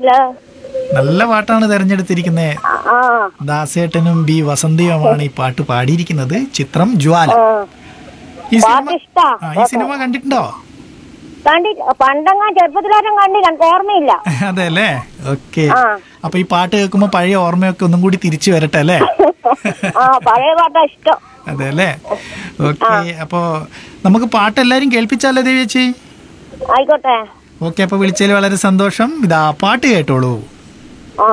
പാട്ടില്ല നല്ല പാട്ടാണ് തെരഞ്ഞെടുത്തിരിക്കുന്നത് ആ, ആ ദാസേട്ടനും ബി വസന്തിയുമാണ് ഈ പാട്ട് പാടിയിരിക്കുന്നത് ചിത്രം ജ്വാല ആ. ഈ പാട്ട് സിനിമ ഇഷ്ടാ ആ, ഈ സിനിമ കണ്ടിട്ടുണ്ടോ കണ്ടി പണ്ടങ്ങാൻ ചെറുപ്പത്തിലാരും കണ്ടില്ല എനിക്ക് ഓർമ്മയില്ല അതെ അല്ലേ ഓക്കെ ആ. അപ്പൊ ഈ പാട്ട് കേൾക്കുമ്പോ പഴയ ഓർമ്മയൊക്കെ ഒന്നും കൂടി തിരിച്ചു വരട്ടെ അല്ലേ ആ പഴയ പാട്ടാ ഇഷ്ടം അതെ അല്ലേ ഓക്കെ അപ്പോ നമുക്ക് പാട്ട് എല്ലാരും കേൾപ്പിച്ചാലോ ദേവി ചേച്ചി ആയിക്കോട്ടെ ഓക്കെ അപ്പൊ വിളിച്ചതിൽ വളരെ സന്തോഷം ഇതാ പാട്ട് കേട്ടോളൂ